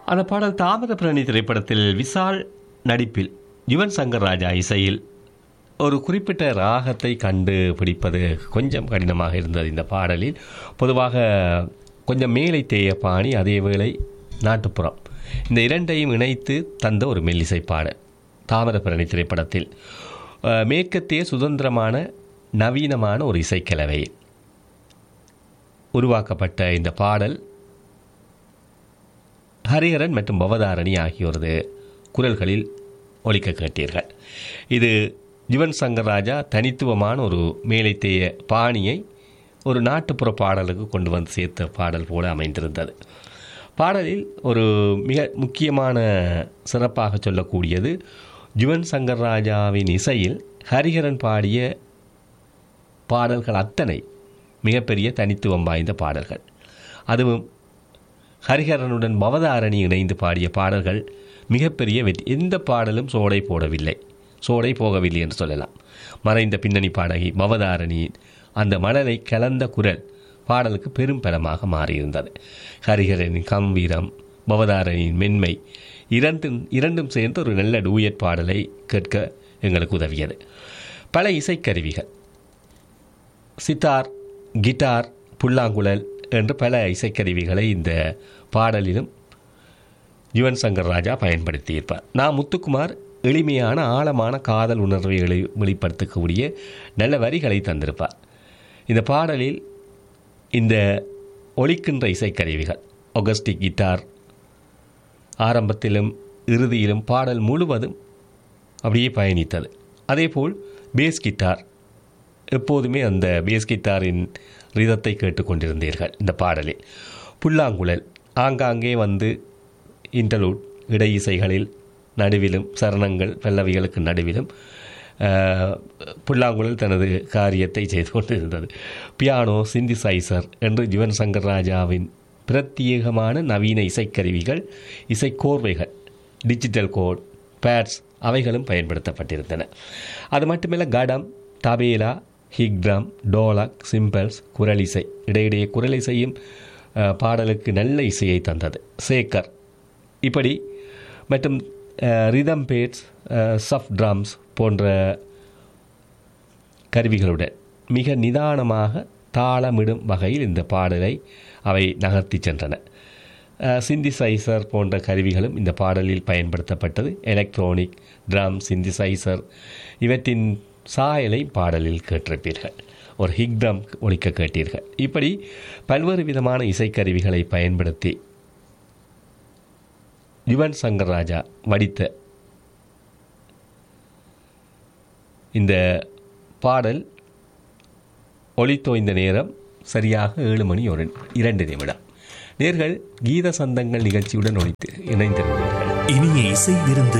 அந்த பாடல் தாமிரபரணி திரைப்படத்தில் விசால் நடிப்பில் யுவன் சங்கர் ராஜா இசையில் ஒரு குறிப்பிட்ட ராகத்தை கண்டு பிடிப்பது கொஞ்சம் கடினமாக இருந்தது இந்த பாடலில் பொதுவாக கொஞ்சம் மேலை தேய பாணி அதே வேளை நாட்டுப்புறம் இந்த இரண்டையும் இணைத்து தந்த ஒரு மெல்லிசை பாடல் தாமிரபரணி திரைப்படத்தில் அஹ், மேற்கத்திய சுதந்திரமான நவீனமான ஒரு இசைக்கலவை உருவாக்கப்பட்ட இந்த பாடல் ஹரிஹரன் மற்றும் பவதாரணி ஆகியோரது குரல்களில் ஒலிக்க கேட்டீர்கள் இது யுவன் சங்கர் ராஜா தனித்துவமான ஒரு மேலைத்தேய பாணியை ஒரு நாட்டுப்புற பாடலுக்கு கொண்டு வந்து சேர்த்த பாடல் போல அமைந்திருந்தது பாடலில் ஒரு மிக முக்கியமான சிறப்பாக சொல்லக்கூடியது யுவன் சங்கர் ராஜாவின் இசையில் ஹரிஹரன் பாடிய பாடல்கள் அத்தனை மிகப்பெரிய தனித்துவம் வாய்ந்த பாடல்கள் அதுவும் ஹரிஹரனுடன் பவதாரணி இணைந்து பாடிய பாடல்கள் மிகப்பெரிய வெற்றி எந்த பாடலும் சோடை போடவில்லை சோடை போகவில்லை என்று சொல்லலாம் மறைந்த பின்னணி பாடகி பவதாரணியின் அந்த மணலை கலந்த குரல் பாடலுக்கு பெரும் பலமாக மாறியிருந்தது ஹரிஹரனின் கம்பீரம் பவதாரணியின் மென்மை இரண்டும் இரண்டும் சேர்ந்து ஒரு நல்ல டூயட் பாடலை கேட்க எங்களுக்கு உதவியது பல இசைக்கருவிகள் சித்தார் கிட்டார் புல்லாங்குழல் என்று பல இசைக்கருவிகளை இந்த பாடலிலும் யுவன் சங்கர் ராஜா பயன்படுத்தியிருப்பார் நான் முத்துக்குமார் எளிமையான ஆழமான காதல் உணர்வை வெளி வெளிப்படுத்தக்கூடிய நல்ல வரிகளை தந்திருப்பார் இந்த பாடலில் இந்த ஒலிக்கின்ற இசைக்கருவிகள் ஒகஸ்டிக் கிட்டார் ஆரம்பத்திலும் இறுதியிலும் பாடல் முழுவதும் அப்படியே பயணித்தது அதேபோல் பேஸ் கிட்டார் எப்போதுமே அந்த பேஸ் கிட்டாரின் ரிதத்தை கேட்டுக்கொண்டிருந்தீர்கள் இந்த பாடலில் புல்லாங்குழல் ஆங்காங்கே வந்து இன்டர்லூட் இடை இசைகளில் நடுவிலும் சரணங்கள் பல்லவிகளுக்கு நடுவிலும் ஆஹ், புல்லாங்குழல் தனது காரியத்தை செய்து கொண்டிருந்தது பியானோ சிந்திசைசர் என்று யுவன் சங்கர் ராஜாவின் பிரத்யேகமான நவீன இசைக்கருவிகள் இசைக்கோர்வைகள் டிஜிட்டல் கோட் பேட்ஸ் அவைகளும் பயன்படுத்தப்பட்டிருந்தன அது மட்டுமல்ல கடம் தபேலா ஹிக்ட்ரம் டோலக் சிம்பல்ஸ் குரலிசை இடையிடையே குரலிசையும் அஹ், பாடலுக்கு நல்ல இசையை தந்தது சேக்கர் இப்படி மற்றும் ரிதம் பேட்ஸ் சஃப் ட்ரம்ஸ் போன்ற கருவிகளுடன் மிக நிதானமாக தாளமிடும் வகையில் இந்த பாடலை அவை நகர்த்தி சென்றன சிந்திசைசர் போன்ற கருவிகளும் இந்த பாடலில் பயன்படுத்தப்பட்டது எலக்ட்ரானிக் ட்ரம் சிந்திசைசர் இவற்றின் சாயலை பாடலில் கேட்டிருப்பீர்கள் ஒரு ஹிக் ட்ரம் ஒலிக்க கேட்டீர்கள் இப்படி பல்வேறு விதமான இசைக்கருவிகளை பயன்படுத்தி யுவன் சங்கர் ராஜா வடித்த இந்த பாடல் ஒளித்தோய்ந்த நேரம் சரியாக ஏழு மணி ஒரு இரண்டு நிமிடம் நேர்கள் கீத சந்தங்கள் நிகழ்ச்சியுடன் ஒழித்து இணைந்திருந்தீர்கள் இனிய இசை விருந்து